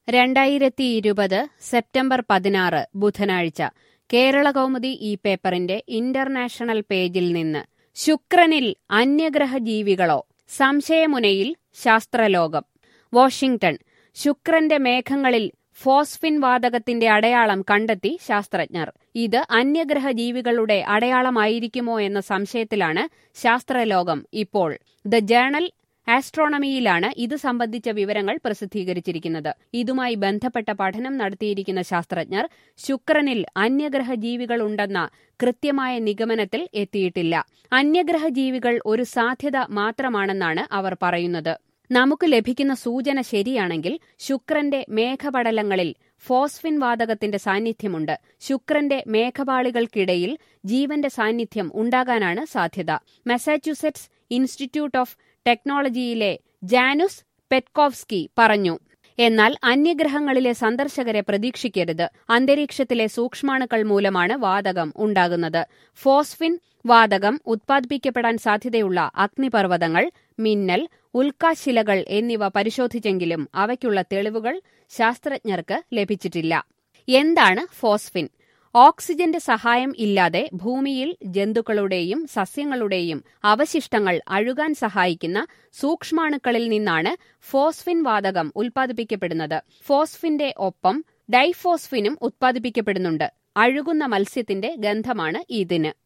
രണ്ടായിരത്തി ഇരുപത് സെപ്റ്റംബർ പതിനാറ് ബുധനാഴ്ച കേരള കൗമുദി ഈ പേപ്പറിന്റെ ഇന്റർനാഷണൽ പേജിൽ നിന്ന് ശുക്രനിൽ അന്യഗ്രഹ ജീവികളോ സംശയമുനയിൽ ശാസ്ത്രലോകം വാഷിംഗ്ടൺ ശുക്രന്റെ മേഘങ്ങളിൽ ഫോസ്ഫിൻ വാതകത്തിന്റെ അടയാളം കണ്ടെത്തി ശാസ്ത്രജ്ഞർ ഇത് അന്യഗ്രഹ ജീവികളുടെ അടയാളമായിരിക്കുമോ എന്ന സംശയത്തിലാണ് ശാസ്ത്രലോകം ഇപ്പോൾ ദ ജേണൽ ആസ്ട്രോണമിയിലാണ് ഇത് സംബന്ധിച്ച വിവരങ്ങൾ പ്രസിദ്ധീകരിച്ചിരിക്കുന്നത് ഇതുമായി ബന്ധപ്പെട്ട പഠനം നടത്തിയിരിക്കുന്ന ശാസ്ത്രജ്ഞർ ശുക്രനിൽ അന്യഗ്രഹ ജീവികൾ ഉണ്ടെന്ന കൃത്യമായ നിഗമനത്തിൽ എത്തിയിട്ടില്ല അന്യഗ്രഹ ജീവികൾ ഒരു സാധ്യത മാത്രമാണെന്നാണ് അവർ പറയുന്നത് നമുക്ക് ലഭിക്കുന്ന സൂചന ശരിയാണെങ്കിൽ ശുക്രന്റെ മേഘപടലങ്ങളിൽ ഫോസ്ഫിൻ വാതകത്തിന്റെ സാന്നിധ്യമുണ്ട് ശുക്രന്റെ മേഘപാളികൾക്കിടയിൽ ജീവന്റെ സാന്നിധ്യം ഉണ്ടാകാനാണ് സാധ്യത മസാച്യുസെറ്റ്സ് ഇൻസ്റ്റിറ്റ്യൂട്ട് ഓഫ് ടെക്നോളജിയിലെ ജാനുസ് പെറ്റ്കോവ്സ്കി പറഞ്ഞു എന്നാൽ അന്യഗ്രഹങ്ങളിലെ സന്ദർശകരെ പ്രതീക്ഷിക്കരുത് അന്തരീക്ഷത്തിലെ സൂക്ഷ്മാണുക്കൾ മൂലമാണ് വാതകം ഉണ്ടാകുന്നത് ഫോസ്ഫിൻ വാതകം ഉത്പാദിപ്പിക്കപ്പെടാൻ സാധ്യതയുള്ള അഗ്നിപർവ്വതങ്ങൾ മിന്നൽ ഉൽക്കാശിലകൾ എന്നിവ പരിശോധിച്ചെങ്കിലും അവയ്ക്കുള്ള തെളിവുകൾ ശാസ്ത്രജ്ഞർക്ക് ലഭിച്ചിട്ടില്ല എന്താണ് ഫോസ്ഫിൻ ഓക്സിജന്റെ സഹായം ഇല്ലാതെ ഭൂമിയിൽ ജന്തുക്കളുടെയും സസ്യങ്ങളുടെയും അവശിഷ്ടങ്ങൾ അഴുകാൻ സഹായിക്കുന്ന സൂക്ഷ്മാണുക്കളിൽ നിന്നാണ് ഫോസ്ഫിൻ വാതകം ഉൽപ്പാദിപ്പിക്കപ്പെടുന്നത് ഫോസ്ഫിന്റെ ഒപ്പം ഡൈഫോസ്ഫിനും ഉത്പാദിപ്പിക്കപ്പെടുന്നുണ്ട് അഴുകുന്ന മത്സ്യത്തിന്റെ ഗന്ധമാണ് ഇതിന്